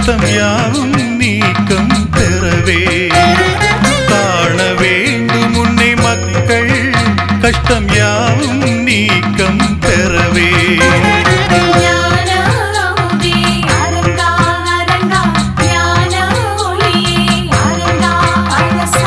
கஷ்டம் யாவும் நீக்கம் பெறவே காண வேண்டும் உன்னை மக்கள் கஷ்டம் யாவும் நீக்கம் பெறவே ஞான அமுதே அரங்கா அரங்கா ஞான ஒளியே அரங்கா அரசா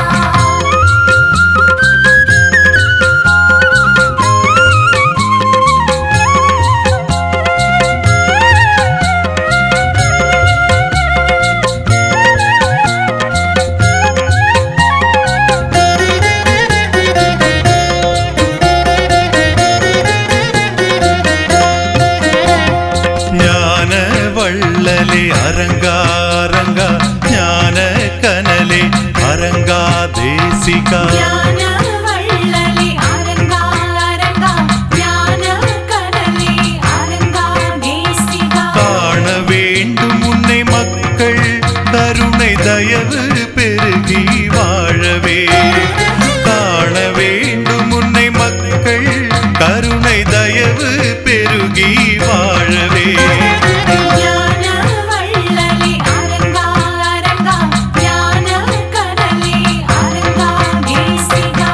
ஞான வள்ளலே அரங்காரங்கா ஞான கனலே அரங்கா தேசிகா ஞான வள்ளலே அரங்கா அரங்கா ஞான கடலே அரங்கா தேசிகா காண வேண்டும் உன்னை மக்கள் கருணை தயவு பெருகி வாழவே காண வேண்டும் உன்னை மக்கள் கருணை தயவு பெருகி வாழவே ஞான வள்ளலே அரங்கா அரங்கா ஞான கடலே அரங்கா தேசிகா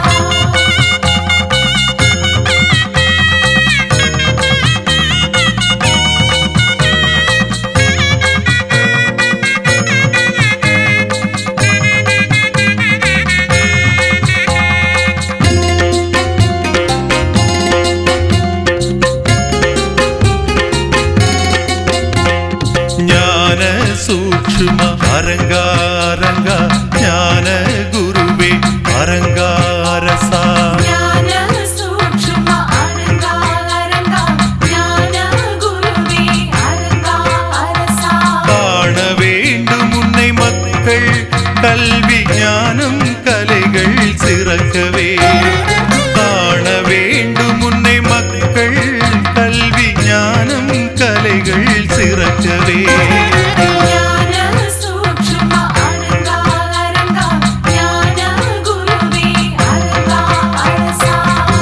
ஞான சூக்ஷ்ம அரங்காரங்க ஞான குருவே அரங்காரசா ஞான சூக்ஷ்ம அரங்கா அரங்கா ஞான குருவே அரங்கா அரசா காண வேண்டும் உன்னை மக்கள் கல்வி ஞானம் கலைகள் சிறக்கவே காண வேண்டும் உன்னை மக்கள் கல்வி ஞானம் கலைகள் சிறக்கவே ஞான சூக்ஷ்ம அரங்கா அரங்கா ஞான குருவே அரங்கா அரசா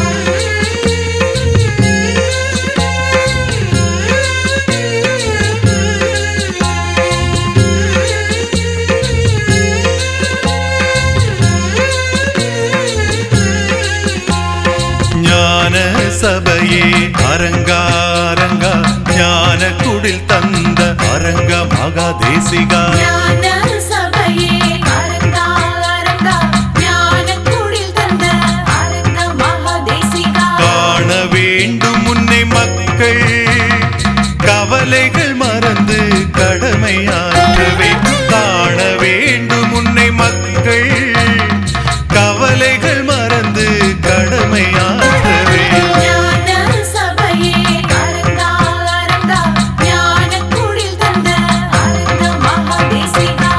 ஞான சபையே அரங்காரங்க ஞான குடில் தந்த அரங்க மகாதேசிகா ஞான சபையே அரங்கா அரங்கா ஞான குடில் தந்த அரங்க மகாதேசிகா காண வேண்டும் உன்னை மக்கள் கவலைகள் மறந்து கடமையாற்றவே காண வேண்டும் உன்னை மக்கள் கவலைகள் மறந்து கடமையாற்றவே ஞான சபையே அரங்கா அரங்கா ஞான குடில் தந்த அரங்க மகாதேசிகா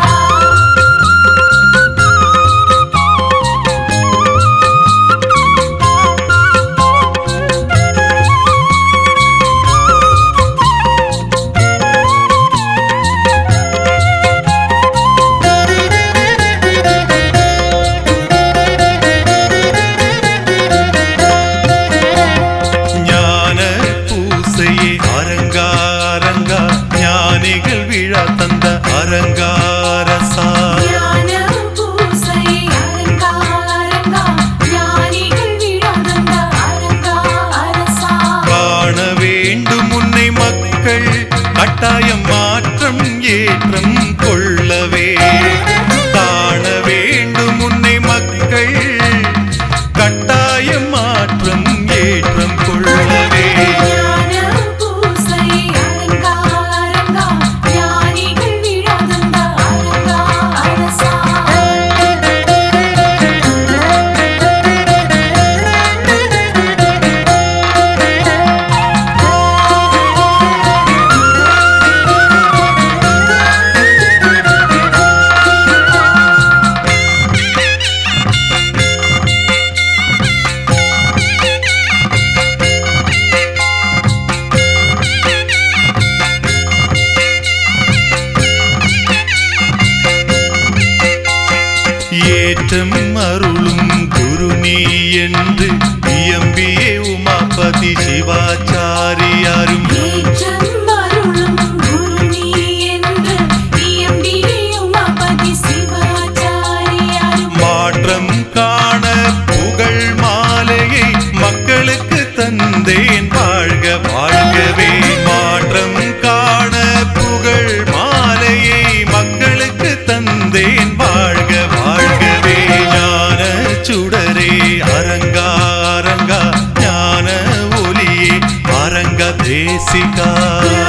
ஞான பூசையே அரங்காரங்கா ஞானிகள் விழா தந்த அரங்காரசா ஞான பூசையே அரங்கா அரங்கா ஞானிகள் விழா தந்த அரங்கா அரசா காண வேண்டும் உன்னை மக்கள் கட்டாயம் மாற்றம் ஏற்றம் கொள்ளவே காண வேண்டும் உன்னை மக்கள் கட்டாயம் மாற்றம் ஏற்றம் கொள்ளவே ஞான பூசையே அரங்கா அரங்கா ஞானிகள் விழா தந்த அரங்கா அரசா ஏற்றம் அருளும் குரு நீ என்று இயம்பியே உமாபதி சிவாச்சாரியாரும் ஏற்றம் அருளும் குரு நீ என்று தேசிகா